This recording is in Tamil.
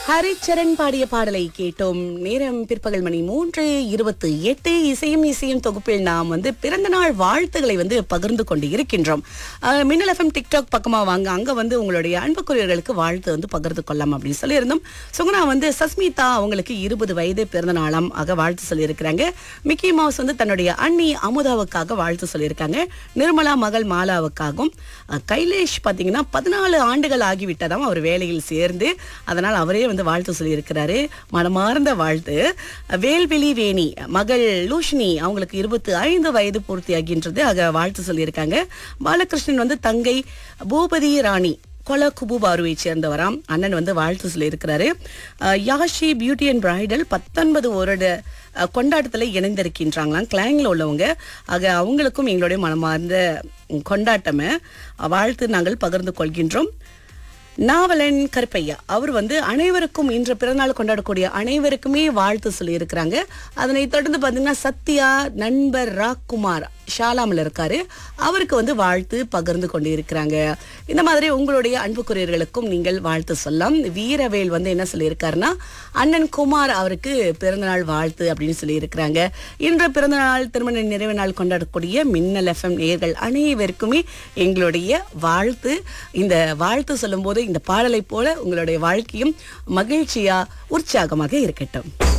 ஹரிச்சரண் பாடிய பாடலை கேட்டோம் நேரம் பிற்பகல் மணி மூன்று இருபத்தி எட்டு இசையும் இசையும் தொகுப்பில் நாம் வந்து பிறந்த நாள் வாழ்த்துக்களை வந்து பகிர்ந்து கொண்டு இருக்கின்றோம் அஹ், மின்னல் எஃப்எம் டிக்டாக் பக்கமா வாங்க அங்க வந்து உங்களுடைய அன்புக்குரியவர்களுக்கு வாழ்த்து வந்து பகிர்ந்து கொள்ளலாம் அப்படின்னு சொல்லியிருந்தோம் சுகுணா வந்து சஸ்மிதா அவங்களுக்கு இருபது வயது பிறந்த நாளாம் ஆக வாழ்த்து சொல்லியிருக்கிறாங்க மிக்கி மவுஸ் வந்து தன்னுடைய அண்ணி அமுதாவுக்காக வாழ்த்து சொல்லியிருக்காங்க நிர்மலா மகள் மாலாவுக்காகவும் அஹ், கைலேஷ் பாத்தீங்கன்னா பதினாலு ஆண்டுகள் ஆகிவிட்டதாம் அவர் வேலையில் சேர்ந்து அதனால் அவரே வந்து வாழ்த்து சொல்லியிருக்கிறாரு மனமார்ந்த வாழ்த்து வேல்வெளி வேணி மகள் லூஷினி அவங்களுக்கு இருபத்தி ஐந்து வயது பூர்த்தியாகின்றது ஆக வாழ்த்து சொல்லியிருக்காங்க பாலகிருஷ்ணன் வந்து தங்கை பூபதி ராணி கொல குபுபாருவை சேர்ந்தவராம் அண்ணன் வந்து வாழ்த்து சொல்லியிருக்கிறாரு அஹ், யாஷி பியூட்டி அண்ட் பிரைடல் பத்தொன்பது வருட அஹ், கொண்டாட்டத்தில் இணைந்திருக்கின்றாங்களாம் கிளாங்கில் உள்ளவங்க ஆக அவங்களுக்கும் எங்களுடைய மனமார்ந்த கொண்டாட்டமே வாழ்த்து நாங்கள் பகிர்ந்து கொள்கின்றோம் நாவலன் கருப்பையா அவர் வந்து அனைவருக்கும் இன்று பிறநாள் கொண்டாடக்கூடிய அனைவருக்குமே வாழ்த்து சொல்லியிருக்கிறாங்க அதனை தொடர்ந்து பார்த்தீங்கன்னா சத்யா நண்பர் ராக்குமார் ஷாலாமில் இருக்காரு அவருக்கு வந்து வாழ்த்து பகிர்ந்து கொண்டு இருக்கிறாங்க இந்த மாதிரி உங்களுடைய அன்புக்குரியர்களுக்கும் நீங்கள் வாழ்த்து சொல்லலாம் வீரவேல் வந்து என்ன சொல்லியிருக்காருன்னா அண்ணன் குமார் அவருக்கு பிறந்தநாள் வாழ்த்து அப்படின்னு சொல்லியிருக்கிறாங்க இன்று பிறந்தநாள் திருமண நிறைவு நாள் கொண்டாடக்கூடிய மின்னல் எஃப்எம் நேயர்கள் அனைவருக்குமே எங்களுடைய வாழ்த்து இந்த வாழ்த்து சொல்லும்போது இந்த பாடலை போல உங்களுடைய வாழ்க்கையும் மகிழ்ச்சியா உற்சாகமாக இருக்கட்டும்